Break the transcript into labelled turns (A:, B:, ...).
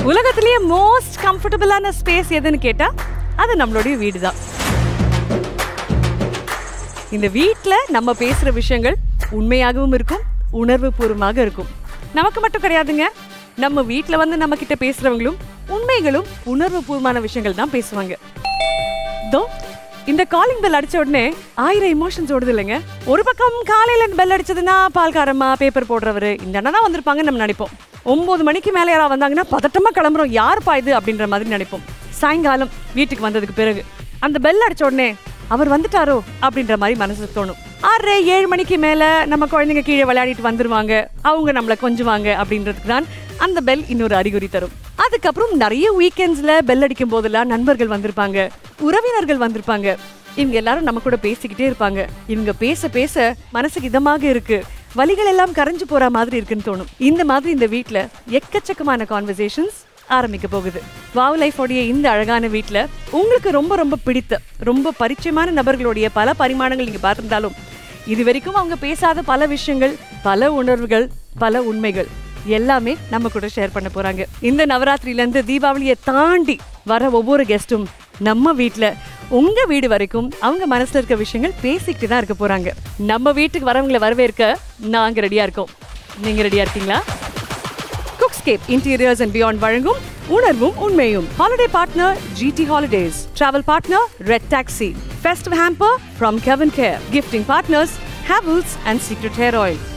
A: உலகத்திலேயே மோஸ்ட் கம்ஃபர்டபுளான ஸ்பேஸ் எதுன்னு கேட்டா அது நம்மளுடைய வீடு தான் இந்த வீட்ல நம்ம பேசுற விஷயங்கள் உண்மையாகவும் இருக்கும் உணர்வு பூர்வமாக இருக்கும் நமக்கு மட்டும் கிடையாதுங்க நம்ம வீட்ல வந்து நம்ம கிட்ட பேசுறவங்களும் உண்மைகளும் உணர்வு பூர்வமான விஷயங்கள் தான் பேசுவாங்க தோ இந்த காலிங் பெல் அடிச்ச உடனே ஆயிரம் இமோஷன்ஸ் ஓடுது இல்லைங்க ஒரு பக்கம் காலையில பெல் அடிச்சதுன்னா பால்காரம்மா பேப்பர் போடுறவரு இந்த அண்ணா தான் வந்திருப்பாங்கன்னு நம்ம நினைப்போம் ஒன்பது மணிக்கு மேலே யாராவது வந்தாங்கன்னா பதட்டமா கிளம்புறோம் யாருப்பா இது அப்படின்ற மாதிரி நினைப்போம் சாயங்காலம் வீட்டுக்கு வந்ததுக்கு பிறகு அந்த பெல் அடிச்ச உடனே அவர் வந்துட்டாரோ அப்படின்ற மாதிரி மனசுக்கு தோணும் ஆறரை ஏழு மணிக்கு மேல நம்ம குழந்தைங்க கீழே விளையாடிட்டு வந்துருவாங்க அவங்க நம்மளை கொஞ்சுவாங்க அப்படின்றதுக்கு தான் அந்த பெல் இன்னொரு அறிகுறி தரும் அதுக்கப்புறம் நிறைய வீக்கெண்ட்ஸ்ல பெல் அடிக்கும் போதெல்லாம் நண்பர்கள் வந்திருப்பாங்க உறவினர்கள் வந்திருப்பாங்க இவங்க எல்லாரும் நம்ம கூட பேசிக்கிட்டே இருப்பாங்க இவங்க பேச பேச மனசுக்கு இதமாக இருக்கு வலிகள் எல்லாம் கரைஞ்சு போற மாதிரி இருக்குன்னு தோணும் இந்த மாதிரி இந்த வீட்ல எக்கச்சக்கமான கான்வர்சேஷன்ஸ் ஆரம்பிக்க போகுது வாவ் லைஃபோடைய இந்த அழகான வீட்ல உங்களுக்கு ரொம்ப ரொம்ப பிடித்த ரொம்ப பரிச்சயமான நபர்களுடைய பல பரிமாணங்கள் நீங்க பார்த்திருந்தாலும் இது வரைக்கும் அவங்க பேசாத பல விஷயங்கள் பல உணர்வுகள் பல உண்மைகள் எல்லாமே நம்ம கூட ஷேர் பண்ண போறாங்க இந்த நவராத்திரியில இருந்து தீபாவளியை தாண்டி வர ஒவ்வொரு கெஸ்டும் நம்ம வீட்ல உங்க வீடு வரைக்கும் அவங்க மனசுல இருக்க விஷயங்கள் பேசிக்கிட்டு தான் இருக்க போறாங்க நம்ம வீட்டுக்கு வரவங்களை வரவேற்க நாங்க ரெடியா இருக்கோம் நீங்க ரெடியா இருக்கீங்களா குக்ஸ்கேப் இன்டீரியர்ஸ் அண்ட் பியாண்ட் வழங்கும் உணர்வும் உண்மையும் holiday partner GT holidays travel partner red taxi festive hamper from CavinKare gifting partners Havells and secret hair oil